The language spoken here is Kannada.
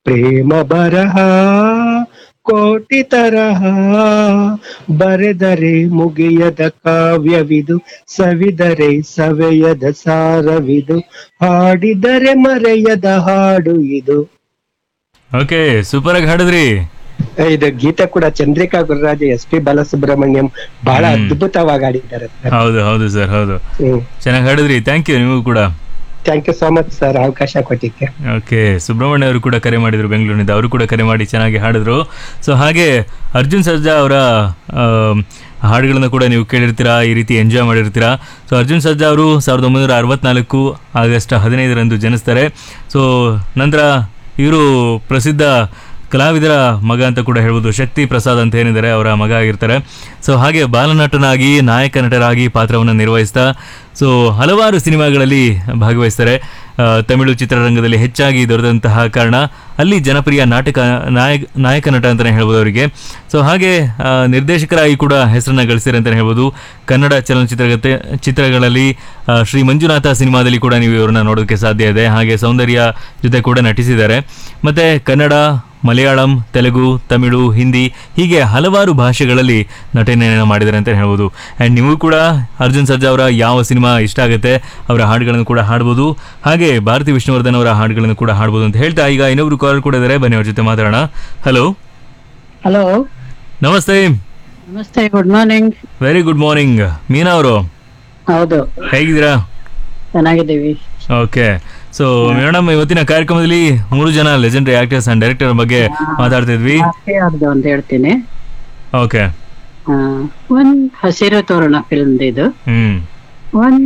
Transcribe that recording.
ಪ್ರೇಮ ಬರಹ ಕೋಟಿ ತರಹ ಬರೆದರೆ ಮುಗಿಯದ ಕಾವ್ಯವಿದು ಸವಿದರೆ ಸವೆಯದ ಸಾರವಿದು ಹಾಡಿದರೆ ಮರೆಯದ ಹಾಡು ಇದು ಓಕೆ ಸೂಪರ್ ಆಗಿ ಹಾಡಿದ್ರಿ ಇದು ಗೀತೆ ಕೂಡ ಚಂದ್ರಿಕಾ ಗುರುರಾಜ ಎಸ್ ಪಿ ಬಾಲಸುಬ್ರಹ್ಮಣ್ಯಂ ಬಹಳ ಹ್ಮ್. ಅದ್ಭುತವಾಗಿ ಹಾಡಿದ್ದಾರೆ ಸರ್ ಹೌದು ಹೌದು ಸರ್ ಹೌದು ಹ್ಮ್ ಚೆನ್ನಾಗಿ ಹಾಡಿದ್ರಿ ಥ್ಯಾಂಕ್ ಯು ನಿಮಗೂ ಕೂಡ thank you so much sir ಅವಕಾಶ ಕೊಟ್ಟಿಕ್ಕೆ ಓಕೆ ಸುಬ್ರಹ್ಮಣ್ಯ ಅವರು ಕೂಡ ಕರೆ ಮಾಡಿದ್ರು ಬೆಂಗಳೂರಿನಿಂದ ಅವರು ಕೂಡ ಕರೆ ಮಾಡಿ ಚೆನ್ನಾಗಿ ಹಾಡಿದ್ರು ಸೊ ಹಾಗೆ ಅರ್ಜುನ್ ಸರ್ಜಾ ಅವರ ಆಮ್, ಹಾಡುಗಳನ್ನು ಕೂಡ ನೀವು ಕೇಳಿರ್ತೀರಾ ಈ ರೀತಿ ಎಂಜಾಯ್ ಮಾಡಿರ್ತೀರಾ ಸೊ ಅರ್ಜುನ್ ಸರ್ಜಾ ಅವರು ಸಾವಿರದ ಒಂಬೈನೂರ ಅರವತ್ನಾಲ್ಕು ಆಗಸ್ಟ್ ಹದಿನೈದರಂದು ಜನಿಸ್ತಾರೆ ಸೊ ನಂತರ ಇವರು ಪ್ರಸಿದ್ಧ ಕಲಾವಿದರ ಮಗ ಅಂತ ಕೂಡ ಹೇಳ್ಬೋದು ಶಕ್ತಿ ಪ್ರಸಾದ್ ಅಂತ ಏನಿದ್ದಾರೆ ಅವರ ಮಗ ಆಗಿರ್ತಾರೆ ಸೊ ಹಾಗೆ ಬಾಲನಟನಾಗಿ ನಾಯಕ ನಟರಾಗಿ ಪಾತ್ರವನ್ನು ನಿರ್ವಹಿಸ್ತಾ ಸೊ ಹಲವಾರು ಸಿನಿಮಾಗಳಲ್ಲಿ ಭಾಗವಹಿಸ್ತಾರೆ ಆ, ತಮಿಳು ಚಿತ್ರರಂಗದಲ್ಲಿ ಹೆಚ್ಚಾಗಿ ದೊರೆತಂತಹ ಕಾರಣ ಅಲ್ಲಿ ಜನಪ್ರಿಯ ನಾಟಕ ನಾಯಕ ನಾಯಕ ನಟ ಅಂತಲೇ ಹೇಳ್ಬೋದು ಅವರಿಗೆ ಸೊ ಹಾಗೆ ಆ, ನಿರ್ದೇಶಕರಾಗಿ ಕೂಡ ಹೆಸರನ್ನ ಗಳಿಸಿದ್ದಾರೆ ಅಂತಲೇ ಹೇಳ್ಬೋದು ಕನ್ನಡ ಚಲನಚಿತ್ರಗತೆ ಚಿತ್ರಗಳಲ್ಲಿ ಆ, ಶ್ರೀ ಮಂಜುನಾಥ ಸಿನಿಮಾದಲ್ಲಿ ಕೂಡ ನೀವು ಇವ್ರನ್ನ ನೋಡೋದಕ್ಕೆ ಸಾಧ್ಯ ಇದೆ ಹಾಗೆ ಸೌಂದರ್ಯ ಜೊತೆ ಕೂಡ ನಟಿಸಿದ್ದಾರೆ ಮತ್ತೆ ಕನ್ನಡ ಮಲಯಾಳಂ ತೆಲುಗು ತಮಿಳು ಹಿಂದಿ ಹೀಗೆ ಹಲವಾರು ಭಾಷೆಗಳಲ್ಲಿ ನಟನೆಯನ್ನು ಮಾಡಿದ್ದಾರೆ ಅಂತ ಹೇಳ್ಬೋದು ಆ್ಯಂಡ್ ನೀವು ಕೂಡ ಅರ್ಜುನ್ ಸರ್ಜಾ ಅವರ ಯಾವ ಸಿನಿಮಾ ಇಷ್ಟ ಆಗುತ್ತೆ ಅವರ ಹಾಡುಗಳನ್ನು ಕೂಡ ಹಾಡ್ಬೋದು ಹಾಗೆ ಭಾರತಿ ವಿಷ್ಣುವರ್ಧನ್ ಅವರ ಹಾಡುಗಳನ್ನು ಕೂಡ ಹಾಡ್ಬೋದು ಅಂತ ಹೇಳ್ತಾ ಈಗ ಇನ್ನೊಬ್ರು ಕಾಲ್ ಕೂಡ ಇದ್ದಾರೆ ಬನ್ನಿ ಅವ್ರ ಜೊತೆ ಮಾತಾಡೋಣ ಹಲೋ ಹಲೋ ನಮಸ್ತೆ ನಮಸ್ತೆ good morning very good morning Meena ಅವರು ಹೌದು ಹೇಗಿದ್ದೀರಾ ಚೆನ್ನಾಗಿದ್ದೀವಿ ಓಕೆ ಸೊ ಮೇಡಮ್ ಇವತ್ತಿನ ಕಾರ್ಯಕ್ರಮದಲ್ಲಿ ಮೂರು ಜನ ಲೆಜೆಂಡರಿ ಆಕ್ಟರ್ಸ್ ಅಂಡ್ ಡೈರೆಕ್ಟರ್ ಬಗ್ಗೆ ಮಾತಾಡ್ತಿದ್ವಿ ಯಾರ್ದು ಅಂತ ಹೇಳ್ತೀನಿ ಓಕೆ ಆ, ಒಂದ್ ಹಸಿರು ತೋರಣ ಫಿಲ್ಮ್ ಇದು ಹ್ಮ್ ಒಂದ್